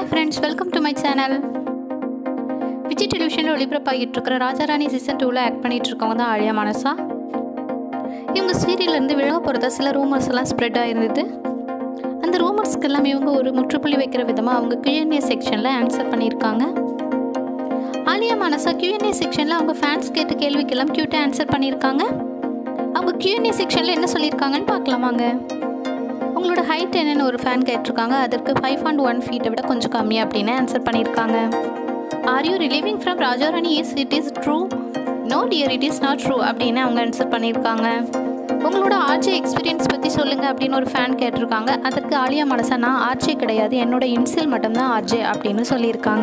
friends welcome to my channel Vijay டெலிவிஷனில் ஒளிபரப்பாகிட்டு இருக்கிற ராஜாராணி சீசன் டூவில் ஆக்ட் பண்ணிட்டு இருக்கவங்க தான் ஆழியா மனசா இவங்க சீரியல்லேருந்து விழா போகிறதா சில ரூமர்ஸ் எல்லாம் ஸ்ப்ரெட் ஆயிருந்தது அந்த ரூமர்ஸ்க்கு எல்லாமே இவங்க ஒரு முற்றுப்புள்ளி வைக்கிற விதமாக அவங்க கியூஎன்ஏ செக்ஷனில் ஆன்சர் பண்ணியிருக்காங்க ஆலியா மனசா கியூஎன்ஏ செக்ஷனில் அவங்க ஃபேன்ஸ் கேட்ட கேள்விக்கெல்லாம் க்யூட்டாக ஆன்சர் பண்ணியிருக்காங்க அவங்க கியூஎன்ஏ செக்ஷனில் என்ன சொல்லியிருக்காங்கன்னு பார்க்கலாமாங்க உங்களோட ஹைட் என்னன்னு ஒரு ஃபேன் கேட்டிருக்காங்க அதற்கு ஃபைவ் பாயிண்ட் ஒன் ஃபீட்டை விட கொஞ்சம் கம்மி அப்படின்னு ஆன்சர் பண்ணியிருக்காங்க are you relieving from Raja Rani is it is true no dear it is not true அப்படின்னு அவங்க ஆன்சர் பண்ணியிருக்காங்க உங்களோட ஆர்ஜே எக்ஸ்பீரியன்ஸ் பற்றி சொல்லுங்கள் அப்படின்னு ஒரு ஃபேன் கேட்டிருக்காங்க அதற்கு ஆலியா மனசா நான் ஆர்ஜே கிடையாது என்னோட இன்சியல் மட்டும்தான் ஆர்ஜே அப்படின்னு சொல்லியிருக்காங்க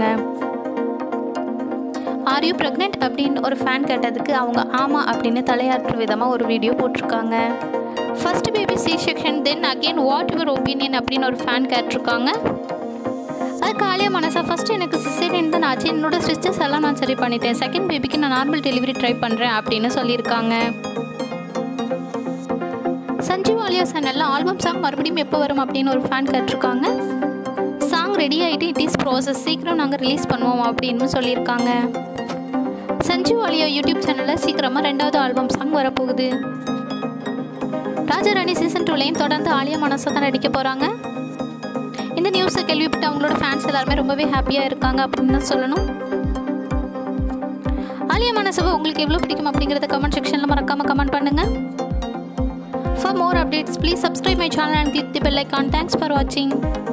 ஆர் யூ ப்ரெக்னென்ட் அப்படின்னு ஒரு ஃபேன் கேட்டதுக்கு அவங்க ஆமாம் அப்படின்னு தலையாற்று விதமாக ஒரு வீடியோ போட்டிருக்காங்க first baby C section then again what your opinion அப்படின்னு ஒரு ஃபேன் கேட்டிருக்காங்க அதுக்கு ஆலியா மனசா ஃபஸ்ட்டு எனக்கு சிசேரியன் தான் ஆச்சு என்னோட ஸ்டிச்சஸ் எல்லாம் நான் சரி பண்ணிட்டேன் செகண்ட் பேபிக்கு நான் நார்மல் டெலிவரி ட்ரை பண்ணுறேன் அப்படின்னு சொல்லியிருக்காங்க சஞ்சீவ் ஆலியா சேனலில் ஆல்பம் சாங் மறுபடியும் எப்போ வரும் அப்படின்னு ஒரு ஃபேன் கேட்டிருக்காங்க சாங் ரெடி ஆகிட்டு இட் இஸ் ப்ராசஸ் சீக்கிரம் நாங்கள் ரிலீஸ் பண்ணுவோம் அப்படின்னு சொல்லியிருக்காங்க சஞ்சீவ் ஆலியா யூடியூப் சேனலில் சீக்கிரமாக ரெண்டாவது ஆல்பம் சாங் வரப்போகுது ராஜாராணி சீசன் டூலையும் தொடர்ந்து ஆலியா மனசை தான் நடிக்க போகிறாங்க இந்த நியூஸை கேள்விப்பட்டு அவங்களோட ஃபேன்ஸ் எல்லாருமே ரொம்பவே ஹாப்பியாக இருக்காங்க அப்படின்னு தான் சொல்லணும் ஆலியா மனசவை உங்களுக்கு எவ்வளோ பிடிக்கும் அப்படிங்கிறத கமெண்ட் செக்ஷனில் மறக்காமல் கமெண்ட் பண்ணுங்கள் for more updates please subscribe my channel and click the bell icon thanks for வாட்சிங்